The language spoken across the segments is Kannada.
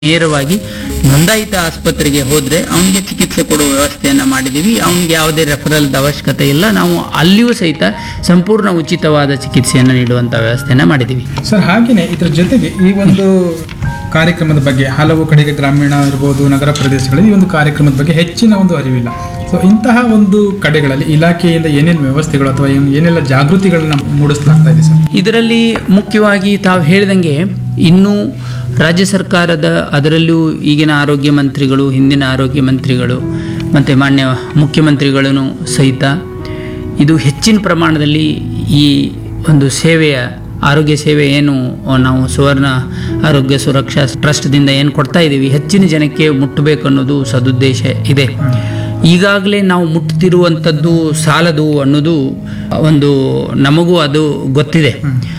ನೇರವಾಗಿ ನೋಂದಾಯಿತ ಆಸ್ಪತ್ರೆಗೆ ಹೋದ್ರೆ ಅವನಿಗೆ ಚಿಕಿತ್ಸೆ ಕೊಡುವ ವ್ಯವಸ್ಥೆಯನ್ನ ಮಾಡಿದೀವಿ ಅವನಿಗೆ ಯಾವುದೇ ರೆಫರಲ್ದ ಅವಶ್ಯಕತೆ ಇಲ್ಲ ನಾವು ಅಲ್ಲಿಯೂ ಸಹಿತ ಸಂಪೂರ್ಣ ಉಚಿತವಾದ ಚಿಕಿತ್ಸೆಯನ್ನು ನೀಡುವಂತ ವ್ಯವಸ್ಥೆಯನ್ನ ಮಾಡಿದೀವಿ ಸರ್ ಹಾಗೆಯೇ ಇದರ ಜೊತೆಗೆ ಈ ಒಂದು ಕಾರ್ಯಕ್ರಮದ ಬಗ್ಗೆ ಹಲವು ಕಡೆಗೆ ಗ್ರಾಮೀಣ ಇರ್ಬೋದು ನಗರ ಪ್ರದೇಶಗಳಲ್ಲಿ ಈ ಒಂದು ಕಾರ್ಯಕ್ರಮದ ಬಗ್ಗೆ ಹೆಚ್ಚಿನ ಒಂದು ಅರಿವಿಲ್ಲ ಸೊ ಇಂತಹ ಒಂದು ಕಡೆಗಳಲ್ಲಿ ಇಲಾಖೆಯಿಂದ ಏನೇನು ವ್ಯವಸ್ಥೆಗಳು ಅಥವಾ ಏನ್- ಏನೆಲ್ಲ ಜಾಗೃತಿಗಳನ್ನ ಮೂಡಿಸಲಾಗ್ತಾ ಇದೆ ಸರ್ ಇದರಲ್ಲಿ ಮುಖ್ಯವಾಗಿ ತಾವು ಹೇಳಿದಂಗೆ ಇನ್ನೂ ರಾಜ್ಯ ಸರ್ಕಾರದ ಅದರಲ್ಲೂ ಈಗಿನ ಆರೋಗ್ಯ ಮಂತ್ರಿಗಳು ಹಿಂದಿನ ಆರೋಗ್ಯ ಮಂತ್ರಿಗಳು ಮತ್ತು ಮಾನ್ಯ ಮುಖ್ಯಮಂತ್ರಿಗಳೂ ಸಹಿತ ಇದು ಹೆಚ್ಚಿನ ಪ್ರಮಾಣದಲ್ಲಿ ಈ ಒಂದು ಸೇವೆಯ ಆರೋಗ್ಯ ಸೇವೆ ಏನು ನಾವು ಸುವರ್ಣ ಆರೋಗ್ಯ ಸುರಕ್ಷಾ ಟ್ರಸ್ಟ್ದಿಂದ ಏನು ಕೊಡ್ತಾ ಇದ್ದೀವಿ ಹೆಚ್ಚಿನ ಜನಕ್ಕೆ ಮುಟ್ಟಬೇಕು ಅನ್ನೋದು ಸದುದ್ದೇಶ ಇದೆ ಈಗಾಗಲೇ ನಾವು ಮುಟ್ಟುತ್ತಿರುವಂಥದ್ದು ಸಾಲದು ಅನ್ನೋದು ಒಂದು ನಮಗೂ ಅದು ಗೊತ್ತಿದೆ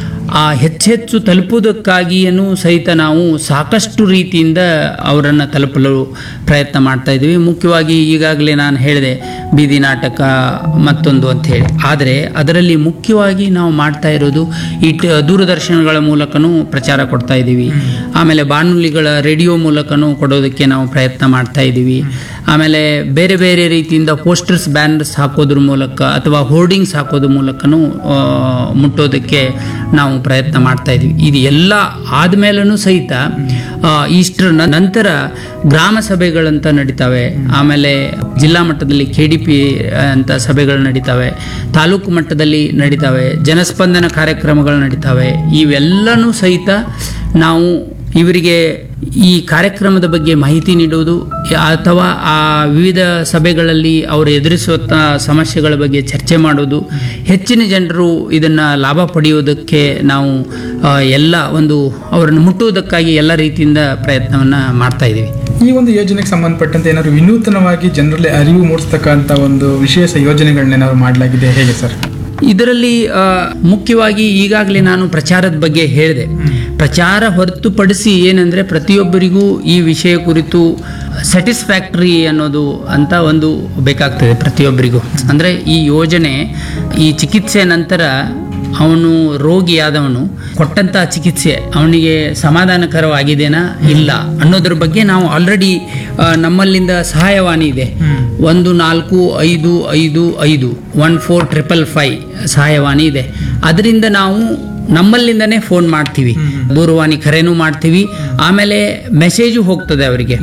ಆ ಹೆಚ್ಚೆಚ್ಚು ತಲುಪುವುದಕ್ಕಾಗಿಯೂ ಸಹಿತ ನಾವು ಸಾಕಷ್ಟು ರೀತಿಯಿಂದ ಅವರನ್ನು ತಲುಪಲು ಪ್ರಯತ್ನ ಮಾಡ್ತಾ ಇದ್ದೀವಿ ಮುಖ್ಯವಾಗಿ ಈಗಾಗಲೇ ನಾನು ಹೇಳಿದೆ ಬೀದಿ ನಾಟಕ ಮತ್ತೊಂದು ಅಂತ ಹೇಳಿ ಆದರೆ ಅದರಲ್ಲಿ ಮುಖ್ಯವಾಗಿ ನಾವು ಮಾಡ್ತಾ ಇರೋದು ಈ ಟ- ದೂರದರ್ಶನಗಳ ಮೂಲಕನೂ ಪ್ರಚಾರ ಕೊಡ್ತಾ ಇದ್ದೀವಿ ಆಮೇಲೆ ಬಾನುಲಿಗಳ ರೇಡಿಯೋ ಮೂಲಕನೂ ಕೊಡೋದಕ್ಕೆ ನಾವು ಪ್ರಯತ್ನ ಮಾಡ್ತಾ ಇದ್ದೀವಿ ಆಮೇಲೆ ಬೇರೆ ಬೇರೆ ರೀತಿಯಿಂದ ಪೋಸ್ಟರ್ಸ್ ಬ್ಯಾನರ್ಸ್ ಹಾಕೋದ್ರ ಮೂಲಕ ಅಥವಾ ಹೋರ್ಡಿಂಗ್ಸ್ ಹಾಕೋದ್ರ ಮೂಲಕನೂ ಆ, ಮುಟ್ಟೋದಕ್ಕೆ ನಾವು ಪ್ರಯತ್ನ ಮಾಡ್ತಾ ಇದ್ದೀವಿ ಇದು ಎಲ್ಲ ಆದಮೇಲೂ ಸಹಿತ ಆ, ಇಷ್ಟರ ನ- ನಂತರ ಗ್ರಾಮ ಸಭೆಗಳಂತ ನಡೀತವೆ ಆಮೇಲೆ ಜಿಲ್ಲಾ ಮಟ್ಟದಲ್ಲಿ ಕೆ ಡಿ ಪಿ ಅಂತ ಸಭೆಗಳು ನಡೀತವೆ ತಾಲೂಕು ಮಟ್ಟದಲ್ಲಿ ನಡೀತವೆ ಜನಸ್ಪಂದನ ಕಾರ್ಯಕ್ರಮಗಳು ನಡೀತವೆ ಇವೆಲ್ಲನೂ ಸಹಿತ ನಾವು ಇವರಿಗೆ ಈ ಕಾರ್ಯಕ್ರಮದ ಬಗ್ಗೆ ಮಾಹಿತಿ ನೀಡುವುದು ಅಥವಾ ಆ ವಿವಿಧ ಸಭೆಗಳಲ್ಲಿ ಅವರು ಎದುರಿಸುವಂಥ ಸಮಸ್ಯೆಗಳ ಬಗ್ಗೆ ಚರ್ಚೆ ಮಾಡೋದು ಹೆಚ್ಚಿನ ಜನರು ಇದನ್ನು ಲಾಭ ಪಡೆಯುವುದಕ್ಕೆ ನಾವು ಆ, ಎಲ್ಲ ಒಂದು ಅವರನ್ನು ಮುಟ್ಟುವುದಕ್ಕಾಗಿ ಎಲ್ಲ ರೀತಿಯಿಂದ ಪ್ರಯತ್ನವನ್ನು ಮಾಡ್ತಾ ಇದ್ದೀವಿ ಈ ಒಂದು ಯೋಜನೆಗೆ ಸಂಬಂಧಪಟ್ಟಂತೆ ಏನಾದ್ರು ವಿನೂತನವಾಗಿ ಜನರಲ್ಲಿ ಅರಿವು ಮೂಡಿಸ್ತಕ್ಕಂಥ ಒಂದು ವಿಶೇಷ ಯೋಜನೆಗಳನ್ನ ಏನಾದ್ರು ಮಾಡಲಾಗಿದೆ ಹೇಗೆ ಸರ್ ಇದರಲ್ಲಿ ಆ, ಮುಖ್ಯವಾಗಿ ಈಗಾಗಲೇ ನಾನು ಪ್ರಚಾರದ ಬಗ್ಗೆ ಹೇಳಿದೆ ಪ್ರಚಾರ ಹೊರತುಪಡಿಸಿ ಏನಂದ್ರೆ ಪ್ರತಿಯೊಬ್ಬರಿಗೂ ಈ ವಿಷಯ ಕುರಿತು ಸ್ಯಾಟಿಸ್ಫ್ಯಾಕ್ಟರಿ ಅನ್ನೋದು ಅಂತ ಒಂದು ಬೇಕಾಗ್ತದೆ ಪ್ರತಿಯೊಬ್ಬರಿಗೂ ಅಂದ್ರೆ ಈ ಯೋಜನೆ ಈ ಚಿಕಿತ್ಸೆ ನಂತರ ಅವನು ರೋಗಿಯಾದವನು ಕೊಟ್ಟಂತ ಚಿಕಿತ್ಸೆ ಅವನಿಗೆ ಸಮಾಧಾನಕರವಾಗಿದೆನಾ ಇಲ್ಲ ಅನ್ನೋದ್ರ ಬಗ್ಗೆ ನಾವು ಆಲ್ರೆಡಿ ನಮ್ಮಲ್ಲಿಂದ ಸಹಾಯವಾಣಿ ಇದೆ ಒಂದು ನಾಲ್ಕು ಐದು ಐದು ಐದು ಒನ್ ಫೋರ್ ಟ್ರಿಪಲ್ ಫೈವ್ ಸಹಾಯವಾಣಿ ಇದೆ ಅದರಿಂದ ನಾವು ನಮ್ಮಲ್ಲಿಂದನೇ ಫೋನ್ ಮಾಡ್ತೀವಿ ದೂರವಾಣಿ ಕರೆನೂ ಮಾಡ್ತೀವಿ ಆಮೇಲೆ ಮೆಸೇಜು ಹೋಗ್ತದೆ ಅವರಿಗೆ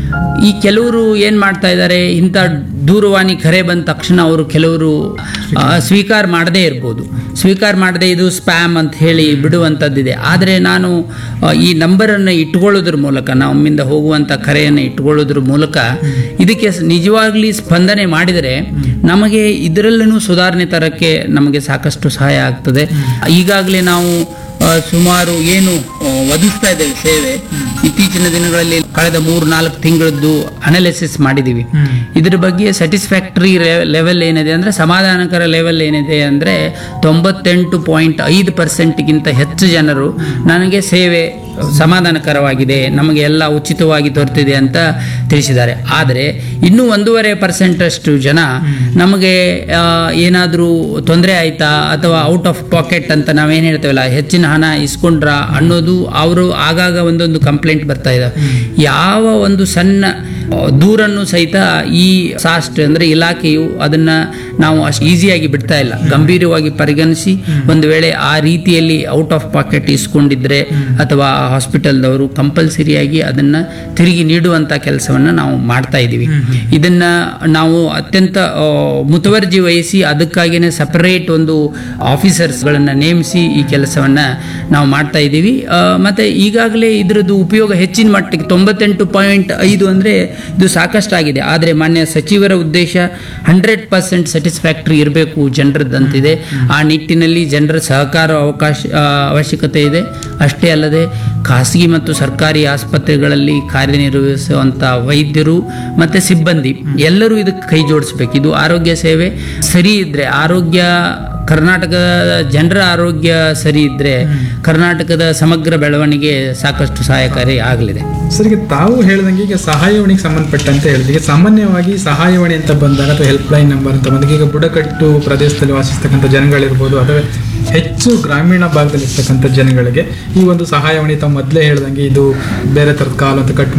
ಈ ಕೆಲವರು ಏನ್ ಮಾಡ್ತಾ ಇದ್ದಾರೆ ಇಂಥ ದೂರವಾಣಿ ಕರೆ ಬಂದ ತಕ್ಷಣ ಅವರು ಕೆಲವರು ಆ, ಸ್ವೀಕಾರ ಮಾಡದೇ ಇರ್ಬೋದು ಸ್ವೀಕಾರ ಮಾಡದೆ ಇದು ಸ್ಪ್ಯಾಮ್ ಅಂತ ಹೇಳಿ ಬಿಡುವಂಥದ್ದಿದೆ ಆದರೆ ನಾನು ಆ, ಈ ನಂಬರನ್ನು ಇಟ್ಕೊಳ್ಳೋದ್ರ ಮೂಲಕ ನಮ್ಮಿಂದ ಹೋಗುವಂಥ ಕರೆಯನ್ನು ಇಟ್ಕೊಳ್ಳೋದ್ರ ಮೂಲಕ ಇದಕ್ಕೆ ಸ್- ನಿಜವಾಗ್ಲಿ ಸ್ಪಂದನೆ ಮಾಡಿದರೆ ನಮಗೆ ಇದರಲ್ಲೂ ಸುಧಾರಣೆ ತರಕ್ಕೆ ನಮಗೆ ಸಾಕಷ್ಟು ಸಹಾಯ ಆಗ್ತದೆ ಈಗಾಗಲೇ ನಾವು ಆ, ಸುಮಾರು ಏನು ಆ, ಒದಗಿಸ್ತಾ ಇದ್ದೇವೆ ಸೇವೆ ಇತ್ತೀಚಿನ ದಿನಗಳಲ್ಲಿ ಕಳೆದ ಮೂರು ನಾಲ್ಕು ತಿಂಗಳದ್ದು ಅನಾಲಿಸಿಸ್ ಮಾಡಿದ್ದೀವಿ ಇದ್ರ ಬಗ್ಗೆ ಸ್ಯಾಟಿಸ್ಫ್ಯಾಕ್ಟರಿ ಲೆವೆಲ್ ಏನಿದೆ ಅಂದ್ರೆ ಸಮಾಧಾನಕರ ಲೆವೆಲ್ ಏನಿದೆ ಅಂದ್ರೆ ತೊಂಬತ್ತೆಂಟು ಪಾಯಿಂಟ್ ಐದು ಪರ್ಸೆಂಟ್ಗಿಂತ ಹೆಚ್ಚು ಜನರು ನನಗೆ ಸೇವೆ ಸಮಾಧಾನಕರವಾಗಿದೆ ನಮಗೆ ಎಲ್ಲ ಉಚಿತವಾಗಿ ದೊರೆತಿದೆ ಅಂತ ತಿಳಿಸಿದ್ದಾರೆ ಆದರೆ ಇನ್ನೂ ಒಂದೂವರೆ ಪರ್ಸೆಂಟ್ ಅಷ್ಟು ಜನ ನಮಗೆ ಏನಾದರೂ ತೊಂದರೆ ಆಯ್ತಾ ಅಥವಾ ಔಟ್ ಆಫ್ ಪಾಕೆಟ್ ಅಂತ ನಾವೇನು ಹೇಳ್ತೇವಲ್ಲ ಹೆಚ್ಚಿನ ಹಣ ಇಸ್ಕೊಂಡ್ರ ಅನ್ನೋದು ಅವರು ಆಗಾಗ ಒಂದೊಂದು ಕಂಪ್ಲೇಂಟ್ ಬರ್ತಾ ಇದೆ ಯಾವ ಒಂದು ಸಣ್ಣ ಆ, ದೂರನ್ನು ಸಹಿತ ಈ ಸಾಸ್ಟ್ ಅಂದ್ರೆ ಇಲಾಖೆಯು ಅದನ್ನ ನಾವು ಅಷ್ಟು ಈಸಿಯಾಗಿ ಬಿಡ್ತಾ ಇಲ್ಲ ಗಂಭೀರವಾಗಿ ಪರಿಗಣಿಸಿ ಒಂದು ವೇಳೆ ಆ ರೀತಿಯಲ್ಲಿ ಔಟ್ ಆಫ್ ಪಾಕೆಟ್ ಇಸ್ಕೊಂಡಿದ್ರೆ ಅಥವಾ ಹಾಸ್ಪಿಟಲ್ದವರು ಕಂಪಲ್ಸರಿಯಾಗಿ ಅದನ್ನ ತಿರುಗಿ ನೀಡುವಂತ ಕೆಲಸವನ್ನ ನಾವು ಮಾಡ್ತಾ ಇದ್ದೀವಿ ಇದನ್ನ ನಾವು ಅತ್ಯಂತ ಆ, ಮುತುವರ್ಜಿ ವಹಿಸಿ ಅದಕ್ಕಾಗಿನೇ ಸಪರೇಟ್ ಒಂದು ಆಫೀಸರ್ಸ್ಗಳನ್ನ ನೇಮಿಸಿ ಈ ಕೆಲಸವನ್ನ ನಾವು ಮಾಡ್ತಾ ಇದ್ದೀವಿ ಆ, ಮತ್ತೆ ಈಗಾಗಲೇ ಇದರದ್ದು ಉಪಯೋಗ ಹೆಚ್ಚಿನ ಮಟ್ಟಿಗೆ ತೊಂಬತ್ತೆಂಟು ಪಾಯಿಂಟ್ ಐದು ಅಂದ್ರೆ ಇದು ಸಾಕಷ್ಟಾಗಿದೆ ಆದರೆ ಮಾನ್ಯ ಸಚಿವರ ಉದ್ದೇಶ ಹಂಡ್ರೆಡ್ ಪರ್ಸೆಂಟ್ ಸ್ಯಾಟಿಸ್ಫ್ಯಾಕ್ಟರಿ ಇರಬೇಕು ಜನರದ್ದಂತಿದೆ ಆ ನಿಟ್ಟಿನಲ್ಲಿ ಜನರ ಸಹಕಾರ ಅವಕಾಶ ಆ, ಅವಶ್ಯಕತೆ ಇದೆ ಅಷ್ಟೇ ಅಲ್ಲದೆ ಖಾಸಗಿ ಮತ್ತು ಸರ್ಕಾರಿ ಆಸ್ಪತ್ರೆಗಳಲ್ಲಿ ಕಾರ್ಯನಿರ್ವಹಿಸುವಂಥ ವೈದ್ಯರು ಮತ್ತು ಸಿಬ್ಬಂದಿ ಎಲ್ಲರೂ ಇದಕ್ಕೆ ಕೈ ಜೋಡಿಸ್ಬೇಕು ಇದು ಆರೋಗ್ಯ ಸೇವೆ ಸರಿ ಇದ್ರೆ ಆರೋಗ್ಯ ಕರ್ನಾಟಕದ ಜನರ ಆರೋಗ್ಯ ಸರಿ ಇದ್ದರೆ ಕರ್ನಾಟಕದ ಸಮಗ್ರ ಬೆಳವಣಿಗೆ ಸಾಕಷ್ಟು ಸಹಾಯಕಾರಿ ಆಗಲಿದೆ ಸರ್ ಈಗ ತಾವು ಹೇಳ್ದಂಗೆ ಈಗ ಸಹಾಯವಾಣಿಗೆ ಸಂಬಂಧಪಟ್ಟಂತೆ ಹೇಳಿದ್ರೆ ಈಗ ಸಾಮಾನ್ಯವಾಗಿ ಸಹಾಯವಾಣಿ ಅಂತ ಬಂದಾಗ ಅಥವಾ ಹೆಲ್ಪ್ ಲೈನ್ ನಂಬರ್ ಅಂತ ಬಂದಾಗ ಈಗ ಬುಡಕಟ್ಟು ಪ್ರದೇಶದಲ್ಲಿ ವಾಸಿಸ್ತಕ್ಕಂಥ ಜನಗಳಿರ್ಬೋದು ಅಥವಾ ಹೆಚ್ಚು ಗ್ರಾಮೀಣ ಭಾಗದಲ್ಲಿ ಇರ್ತಕ್ಕಂಥ ಜನಗಳಿಗೆ ಈ ಒಂದು ಸಹಾಯವಾಣಿ ತಾವು ಮೊದಲೇ ಹೇಳ್ದಂಗೆ ಇದು ಬೇರೆ ಥರದ ಕಾಲು ಅಂತ ಕಟ್